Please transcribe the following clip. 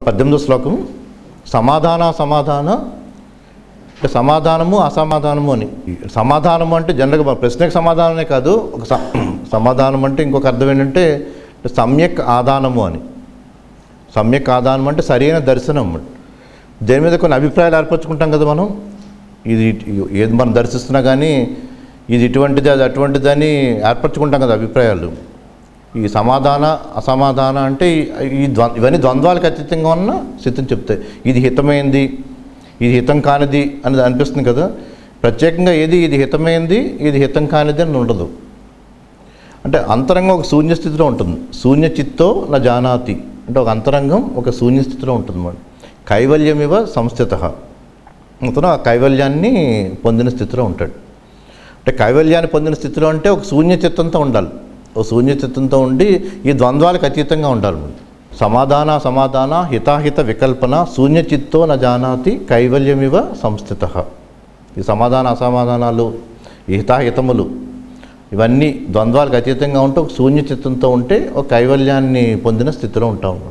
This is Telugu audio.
పద్దెనిమిదో శ్లోకం సమాధాన సమాధాన అంటే సమాధానము అసమాధానము అని సమాధానము అంటే జనరల్గా మన ప్రశ్నకు సమాధానమే కాదు ఒక స- సమాధానం అంటే ఇంకొక అర్థం ఏంటంటే సమ్యక్ ఆదానము అని సమ్యక్ ఆదానం అంటే సరైన దర్శనం దేని మీద కొన్ని అభిప్రాయాలు ఏర్పరచుకుంటాం కదా మనం ఇది ఇటు- ఏది మనం దర్శిస్తున్నా కానీ ఇది ఇటువంటిది అది అటువంటిది అని ఏర్పరచుకుంటాం కదా అభిప్రాయాలు ఈ సమాధాన అసమాధాన అంటే ఈ- ఈ ద్వ ఇవన్నీ ద్వంద్వాలకు అతీతంగా ఉన్న స్థితిని చెప్తాయి ఇది హితమైంది ఇది హితం కానిది అని అనిపిస్తుంది కదా ప్రత్యేకంగా ఏది ఇది హితమైంది ఇది హితం కానిది అని ఉండదు అంటే అంతరంగం ఒక శూన్య స్థితిలో ఉంటుంది శూన్య చిత్తో నా జానాతి అంటే ఒక అంతరంగం ఒక శూన్య స్థితిలో ఉంటుంది అన్నమాట కైవల్యమివ సంస్థిత అతను ఆ కైవల్యాన్ని పొందిన స్థితిలో ఉంటాడు అంటే కైవల్యాన్ని పొందిన స్థితిలో అంటే ఒక శూన్య చిత్తంతో ఉండాలి ఒక శూన్య చిత్తంతో ఉండి ఈ ద్వంద్వాలకు అతీతంగా ఉండాలి మనం. సమాధాన సమాధాన హితాహిత వికల్పన శూన్య చిత్తో న జానాతి కైవల్యమివ సంస్థిత ఈ సమాధాన అసమాధానాలు ఈ హితాహితములు ఇవన్నీ ద్వంద్వాలకు అతీతంగా ఉంటే ఒక శూన్య చిత్తంతో ఉంటే ఒక కైవల్యాన్ని పొందిన స్థితిలో ఉంటాం